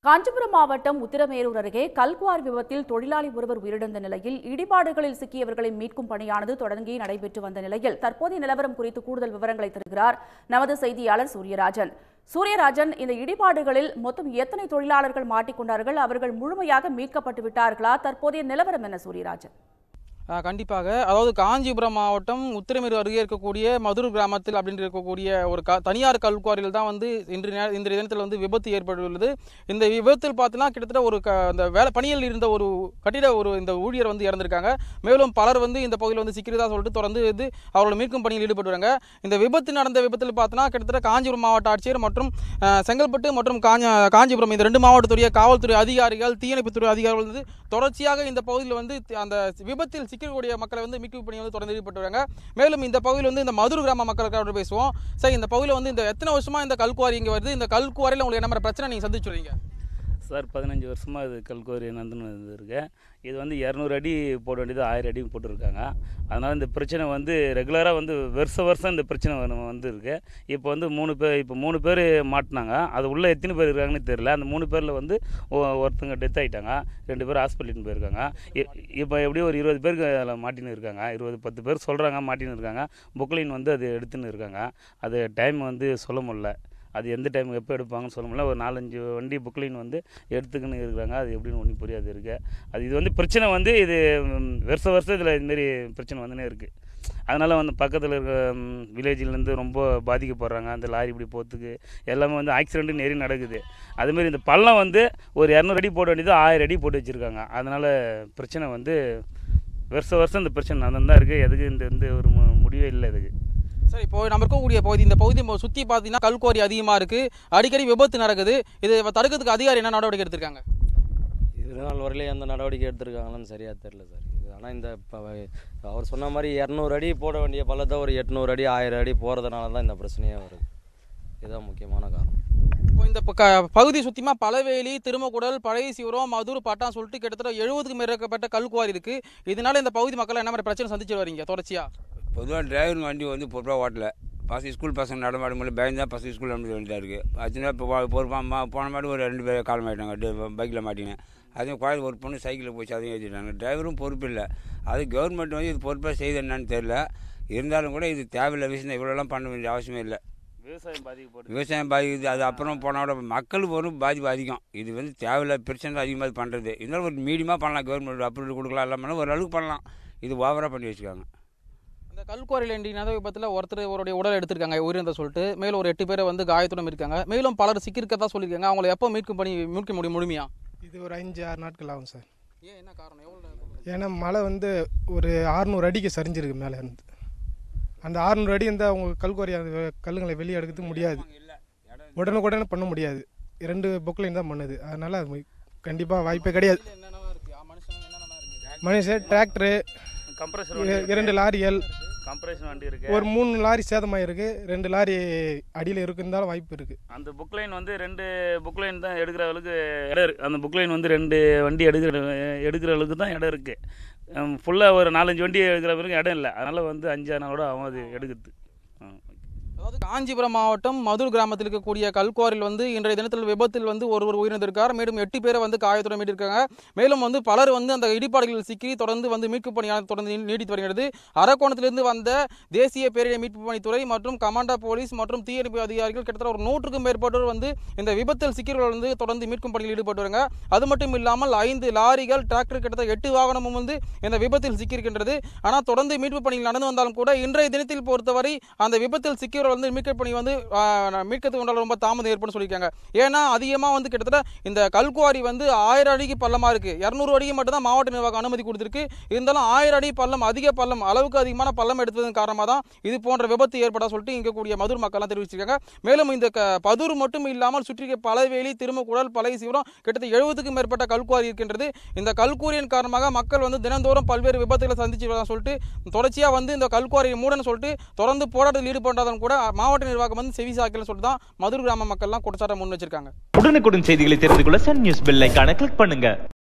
காஞ்சிபுரம் மாவட்டம் உத்திரமேரூர் அருகே கல்குவார் விபத்தில் தொழிலாளி ஒருவர் உயிரிழந்த நிலையில் இடிபாடுகளில் சிக்கியவர்களை மீட்கும் பணியானது தொடங்கி நடைபெற்று வந்த நிலையில் தற்போதைய நிலவரம் குறித்து கூடுதல் விவரங்களை தருகிறார் நமது செய்தியாளர் சூரியராஜன் சூரியராஜன் இந்த இடிபாடுகளில் மொத்தம் எத்தனை தொழிலாளர்கள் மாட்டிக்கொண்டார்கள் அவர்கள் முழுமையாக மீட்கப்பட்டு விட்டார்களா தற்போதைய நிலவரம் என்ன சூரியராஜன் ஆ, கண்டிப்பாக அதாவது காஞ்சிபுரம் மாவட்டம் உத்திரமேரு அருகே இருக்கக்கூடிய மதுரை கிராமத்தில் அப்படின்னு இருக்கக்கூடிய ஒரு க தனியார் கல்குவாரியில் தான் வந்து இன்று நே- இந்த தினத்தில் வந்து விபத்து ஏற்பட்டுள்ளது இந்த விபத்தில் பார்த்தீங்கன்னா கிட்டத்தட்ட ஒரு க அந்த வேலை பணியில் இருந்த ஒரு கட்டிட ஒரு இந்த ஊழியர் வந்து இறந்திருக்காங்க மேலும் பலர் வந்து இந்த பகுதியில் வந்து சிக்கிறதா சொல்லிட்டு தொடர்ந்து வந்து அவரோட மீட்கும் பணியில் ஈடுபட்டுறாங்க இந்த விபத்து நடந்த விபத்தில் பார்த்தோன்னா கிட்டத்தட்ட காஞ்சிபுரம் மாவட்ட ஆட்சியர் மற்றும் ஆ, செங்கல்பட்டு மற்றும் காஞ்ச காஞ்சிபுரம் இந்த ரெண்டு மாவட்டத்துடைய காவல்துறை அதிகாரிகள் தீயணைப்புத்துறை அதிகாரிகள் வந்து தொடர்ச்சியாக இந்த பகுதியில் வந்து தி- அந்த விபத்தில் சிக்கக்கூடிய மக்களை வந்து மீட்பு பணி வந்து தொடர்ந்து ஈடுபட்டு வராங்க மேலும் இந்த பகுதியில் வந்து இந்த மதுரை கிராம மக்களுக்காக பேசுவோம் சார் இந்த பகுதியில் வந்து இந்த எத்தனை வருஷமா இந்த கல்குவாரி இங்கே வருது இந்த கல்குவாரியில் உங்களுக்கு என்ன மாதிரி பிரச்சனை நீங்கள் சந்திச்சுறீங்க சார் பதினஞ்சு வருஷமாக இது கல்குவாரி நடந்துன்னு இருக்கு இது வந்து இரநூறு அடி போட வேண்டியது ஆயிரம் அடி போட்டிருக்காங்க அதனால் இந்த பிரச்சனை வந்து ரெகுலராக வந்து வருஷ வருஷம் இந்த பிரச்சனை வந்து வந்து இருக்கு இப்போ வந்து மூணு பேர் இப்போ மூணு பேர் மாட்டினாங்க அது உள்ளே எத்தனை பேர் இருக்காங்கன்னு தெரியல அந்த மூணு பேரில் வந்து ஒ- ஒருத்தங்க டெத் ஆகிட்டாங்க ரெண்டு பேர் ஹாஸ்பிட்டலுக்கு போயிருக்காங்க இ- இப்போ எப்படியும் ஒரு இருபது பேருக்கு அதில் மாட்டின்னு இருக்காங்க இருபது பத்து பேர் சொல்கிறாங்க மாட்டின்னு இருக்காங்க புக்லைன் வந்து அது எடுத்துன்னு இருக்காங்க அது டைம் வந்து சொல்ல முடியல அது எந்த டைம் எப்போ எடுப்பாங்கன்னு சொல்ல முடியல ஒரு நாலஞ்சு வண்டி புக்லைன் வந்து எடுத்துக்கின்னு இருக்கிறாங்க அது எப்படின்னு ஒன்றும் புரியாது இருக்கு அது இது வந்து பிரச்சனை வந்து இது ம், வருஷ வருஷம் இதில் இதுமாரி பிரச்சனை வந்துனே இருக்குது அதனால் வந்து பக்கத்தில் இருக்க வில்லேஜ்லேருந்து ரொம்ப பாதிக்கப்படுறாங்க அந்த லாரி இப்படி போகிறதுக்கு எல்லாமே வந்து ஆக்சிடென்ட்டு நிறைய நடக்குது அதுமாரி இந்த பள்ளம் வந்து ஒரு இரநூறு அடி போட வேண்டியது ஆயிரம் அடி போட்டு வச்சுருக்காங்க அதனால் பிரச்சனை வந்து வருஷ வருஷம் இந்த பிரச்சனை நடந்து தான் இருக்குது எதுக்கு இந்த எந்த ஒரு மு- முடிவே இல்லை இதுக்கு சார் இப்போ நம்ம இருக்கக்கூடிய பகுதி இந்த பகுதி சுற்றி பார்த்தீங்கன்னா கல்குவாரி அதிகமாக இருக்குது அடிக்கடி விபத்து நடக்குது இது தடுக்கிறதுக்கு அதிகாரி என்ன நடவடிக்கை எடுத்திருக்காங்க இது நாள் வரையிலும் எந்த நடவடிக்கை எடுத்திருக்காங்களான்னு சரியாக தெரில சார் இது ஆனால் இந்த இப்போ அவர் சொன்ன மாதிரி இரநூறு அடி போட வேண்டிய பள்ளத்தை ஒரு எட்நூறு அடி ஆயிரம் அடி போகிறதுனால தான் இந்த பிரச்சனையே வருது இதுதான் முக்கியமான காரணம் இப்போ இந்த ப- க- பகுதி சுத்திமா பழவேலி திருமக்குடல் பழைய சிவரம் மதுர் பட்டான் சொல்லிட்டு கிட்டத்தட்ட எழுபதுக்கு மேற்பட்ட கல்குவாரி இருக்கு இதனால இந்த பகுதி மக்கள் என்ன மாதிரி பிரச்சனை சந்திச்சு வரீங்க தொடர்ச்சியா பொதுவாக டிரைவர் வண்டி வந்து பொறுப்பாக ஓட்டல பசங்க ஸ்கூல் பசங்க நடமாட முடியல பயந்து தான் பசங்க ஸ்கூல் நடந்து வேண்டியதாக இருக்குது அதுனா இப்போ பொறுப்பாக போன மாதிரி ஒரு ரெண்டு பேர் காலம் ஆகிட்டாங்க பைக்கில் மாட்டினேன் அதுவும் குழந்தை ஒரு பொண்ணு சைக்கிளில் போச்சு அதையும் ஏற்றிட்டாங்க டிரைவரும் பொறுப்பு இல்லை அது கவர்மெண்ட் வந்து இது பொறுப்பாக செய்யுது என்னன்னு தெரில இருந்தாலும் கூட இது தேவையில்லை விஷயம் தான் இவ்வளோலாம் பண்ண வேண்டிய அவசியமே இல்லை விவசாயம் பாதிக்கப்பட்டு விவசாயம் பாதிக்குது அது அப்புறம் போனோட மக்களுக்கு ஒரு பாதிப்பு அதிகம் இது வந்து தேவையில்ல பிரச்சனை தான் அதிகமாக பண்ணுறது இருந்தாலும் ஒரு மீடியமாக பண்ணலாம் கவர்மெண்ட் அப்ரூவல் கொடுக்கலாம் எல்லாம் பண்ணலாம் ஒரு அளவுக்கு பண்ணலாம் இது ஓவராக பண்ணி வச்சுருக்காங்க இந்த கல்குவாரியில் இன்றைய விபத்தில் ஒருத்தர் அவருடைய உடல் எடுத்திருக்காங்க உயிரிழந்த சொல்லிட்டு மேலும் ஒரு எட்டு பேரை வந்து காயத்துடன் இருக்காங்க மேலும் பலர் சிக்கியிருக்கதா சொல்லியிருக்காங்க அவங்களை எப்போ மீட்கும் பண்ணி மீட்க முடியும் முழுமையா இது ஒரு அஞ்சு ஆறு நாட்கள் ஆகும் சார் ஏன் என்ன காரணம் எவ்வளோ ஏன்னா மழை வந்து ஒரு அறுநூறு அடிக்கு சரிஞ்சிருக்கு மேலே இருந்து அந்த அறுநூறு அடி இருந்தால் அவங்க கல்குவாரி அந்த கல்லுங்களை வெளியே எடுக்கிறது முடியாது உடனுக்குடனே பண்ண முடியாது இரண்டு பொக்லைன் தான் பண்ணுது அதனால் அது கண்டிப்பாக வாய்ப்பே கிடையாது என்னென்ன இருக்கு மனுஷன் என்னென்ன இருக்கு மனுஷன் டிராக்டரு கம்ப்ரஸர் இ- இரண்டு லாரிகள் கம்ப்ரேஷன் வண்டி இருக்கு ஒரு மூணு லாரி சேதமாயிருக்கு ரெண்டு லாரி அடியில் இருக்குந்தாலும் வாய்ப்பு இருக்குது அந்த புக் லைன் வந்து ரெண்டு புக் லைன் தான் எடுக்கிற அளவுக்கு இடம் இருக்கு அந்த புக் லைன் வந்து ரெண்டு வண்டி எடுக்கிற எடுக்கிற அளவுக்கு தான் இடம் இருக்கு ஃபுல்லாக ஒரு நாலஞ்சு வண்டி எடுக்கிற பிறகு இடம் இல்லை அதனால வந்து அஞ்சாறு நாளோட அவன் அது எடுக்குது ஆ, okay. அதாவது காஞ்சிபுரம் மாவட்டம் மதுர் கிராமத்தில் இருக்கக்கூடிய கல்குவாரில் வந்து இன்றைய தினத்தில் விபத்தில் வந்து ஒருவர் உயிரிழந்திருக்கார் மேலும் எட்டு பேரை வந்து காயத்துடன் மீட்டிருக்காங்க மேலும் வந்து பலர் வந்து அந்த இடிபாடுகளில் சிக்கி தொடர்ந்து வந்து மீட்பு பணியானது தொடர்ந்து நீ- நீடித்து வருகிறது அரக்கோணத்திலிருந்து வந்த தேசிய பேரிடர் மீட்பு பணித்துறை மற்றும் கமாண்டா போலீஸ் மற்றும் தீயணைப்பு அதிகாரிகள் கிட்டத்தட்ட ஒரு நூற்றுக்கும் மேற்பட்டோர் வந்து இந்த விபத்தில் சிக்கியவர்கள் வந்து தொடர்ந்து மீட்கும் பணியில் ஈடுபட்டு வராங்க அது மட்டும் இல்லாமல் ஐந்து லாரிகள் டிராக்டர் கிட்டத்தட்ட எட்டு வாகனமும் வந்து இந்த விபத்தில் சிக்கியிருக்கின்றது ஆனால் தொடர்ந்து மீட்பு பணியில் நடந்து வந்தாலும் கூட இன்றைய தினத்தில் பொறுத்தவரை அந்த விபத்தில் சிக்கியவர்கள் வந்து மீட்பு பணி வந்து ஆ, மீட்கிறதுக்கு உண்டான ரொம்ப தாமதம் ஏற்படும் சொல்லியிருக்காங்க ஏன்னா அதிகமாக வந்து கிட்டத்தட்ட இந்த கல்குவாரி வந்து ஆயிரம் அடிக்கு பள்ளமாக இருக்கு இரநூறு அடிக்கு மட்டும் தான் மாவட்ட நிர்வாகம் அனுமதி கொடுத்துருக்கு இருந்தாலும் ஆயிரம் அடி பள்ளம் அதிக பள்ளம் அளவுக்கு அதிகமான பள்ளம் எடுத்ததன் காரணமாக தான் இது போன்ற விபத்து ஏற்பட சொல்லிட்டு இங்கே கூடிய மதுர் மக்கள்லாம் தெரிவிச்சிருக்காங்க மேலும் இந்த க பதுர் மட்டும் இல்லாமல் சுற்றி பழவேலி திருமக்குடல் பழைய சிவரம் கிட்டத்தட்ட எழுபதுக்கும் மேற்பட்ட கல்குவாரி இருக்கின்றது இந்த கல்குவாரியின் காரணமாக மக்கள் வந்து தினந்தோறும் பல்வேறு விபத்துகளை சந்திச்சு வரதான் சொல்லிட்டு தொடர்ச்சியாக வந்து இந்த கல்குவாரியை மூடன்னு சொல்லிட்டு தொடர்ந்து போராட்டத்தில் ஈடுபட்டாலும் கூட மாவட்ட நிர்வாகம் வந்து செவி சாக்கலன்னு சொல்லிட்டு தான் மதுர் கிராம மக்கள்லாம் குற்றச்சாட்டை முன் வச்சிருக்காங்க உடனுக்குடன் செய்திகளை தெரிந்து கொள்ள சன் நியூஸ் பெல் ஐகானை கிளிக் பண்ணுங்க